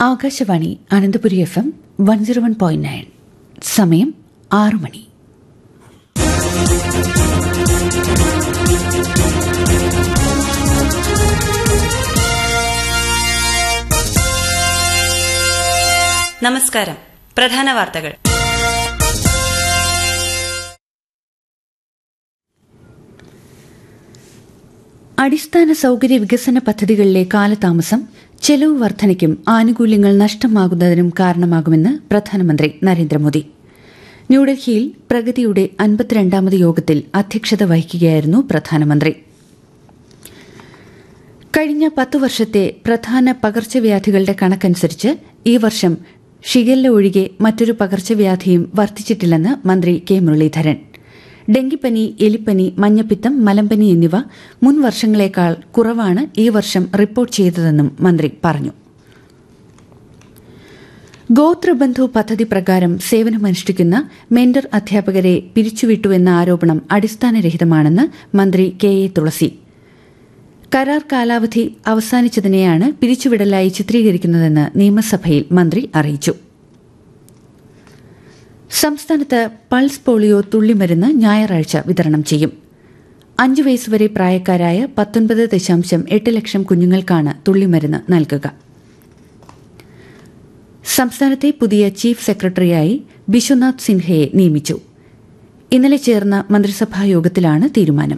Akashvani Ananthapuri F M one zero one point nine സമയം ആറു മണി നമസ്കാരം പ്രധാന വാർത്തകൾ അടിസ്ഥാന സൌകര്യ വികസന പദ്ധതികളിലെ കാലതാമസം ചെലവ് വർധനയ്ക്കും ആനുകൂല്യങ്ങൾ നഷ്ടമാകുന്നതിനും കാരണമാകുമെന്ന് പ്രധാനമന്ത്രി നരേന്ദ്രമോദി ന്യൂഡൽഹിയിൽ പ്രഗതിയുടെ അൻപത്തിരണ്ടാമത് യോഗത്തിൽ അധ്യക്ഷത വഹിക്കുകയായിരുന്നു പ്രധാനമന്ത്രി കഴിഞ്ഞ പത്തു വർഷത്തെ പ്രധാന പകർച്ചവ്യാധികളുടെ കണക്കനുസരിച്ച് ഈ വർഷം ഷിഗല്ല ഒഴികെ മറ്റൊരു പകർച്ചവ്യാധിയും വർദ്ധിച്ചിട്ടില്ലെന്ന് മന്ത്രി കെ മുരളീധരൻ ഡെങ്കിപ്പനി എലിപ്പനി മഞ്ഞപ്പിത്തം മലമ്പനി എന്നിവ മുൻ വർഷങ്ങളേക്കാൾ കുറവാണ് ഈ വർഷം റിപ്പോർട്ട് ചെയ്തതെന്നും മന്ത്രി പറഞ്ഞു ഗോത്രബന്ധു പദ്ധതി പ്രകാരം സേവനമനുഷ്ഠിക്കുന്ന മെന്റർ അധ്യാപകരെ പിരിച്ചുവിട്ടുവെന്ന ആരോപണം അടിസ്ഥാനരഹിതമാണെന്ന് മന്ത്രി കെ എ തുളസി കരാർ കാലാവധി അവസാനിച്ചതിനെയാണ് പിരിച്ചുവിടലായി ചിത്രീകരിക്കുന്നതെന്ന് നിയമസഭയിൽ മന്ത്രി അറിയിച്ചു സംസ്ഥാനത്ത് പൾസ് പോളിയോ തുള്ളിമരുന്ന് ഞായറാഴ്ച വിതരണം ചെയ്യും അഞ്ചു വയസ്സുവരെ പ്രായക്കാരായ പത്തൊൻപത് ദശാംശം എട്ട് ലക്ഷം കുഞ്ഞുങ്ങൾക്കാണ് തുള്ളിമരുന്ന് നൽകുക സംസ്ഥാനത്തെ പുതിയ ചീഫ് സെക്രട്ടറിയായി ബിശ്വനാഥ് സിൻഹയെ നിയമിച്ചു ഇന്നലെ ചേർന്ന മന്ത്രിസഭാ യോഗത്തിലാണ് തീരുമാനം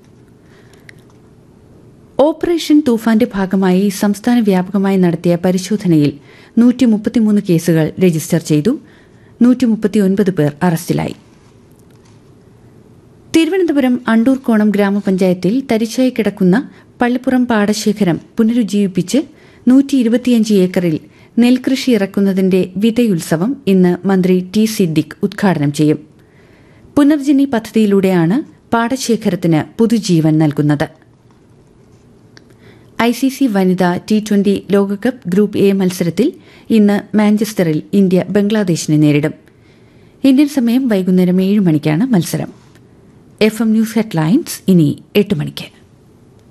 ഓപ്പറേഷൻ തൂഫാന്റെ ഭാഗമായി സംസ്ഥാന വ്യാപകമായി നടത്തിയ പരിശോധനയിൽ നൂറ്റി മുപ്പത്തിമൂന്ന് കേസുകൾ രജിസ്റ്റർ ചെയ്തു നൂറ്റി മുപ്പത്തിയൊൻപത് പേർ അറസ്റ്റിലായി തിരുവനന്തപുരം അണ്ടൂർക്കോണം ഗ്രാമപഞ്ചായത്തിൽ തരിച്ചായി കിടക്കുന്ന പള്ളിപ്പുറം പാടശേഖരം പുനരുജ്ജീവിപ്പിച്ച് നൂറ്റി ഇരുപത്തിയഞ്ച് ഏക്കറിൽ നെൽകൃഷി ഇറക്കുന്നതിന്റെ വിതയുത്സവം ഇന്ന് മന്ത്രി ടി സിദ്ദിഖ് ഉദ്ഘാടനം ചെയ്യും പുനർജനി പദ്ധതിയിലൂടെയാണ് പാടശേഖരത്തിന് പുതുജീവൻ നൽകുന്നത് ഐ സി സി വനിതാ ടി ട്വന്റി ലോകകപ്പ് ഗ്രൂപ്പ് എ മത്സരത്തിൽ ഇന്ന് മാഞ്ചസ്റ്ററിൽ ഇന്ത്യ ബംഗ്ലാദേശിനെ നേരിടും ഇന്ത്യൻ സമയം വൈകുന്നേരം ഏഴ് മണിക്കാണ് മത്സരം എഫ് എം ന്യൂസ് ഹെഡ്ലൈൻസ് ഇനി എട്ട് മണിക്ക്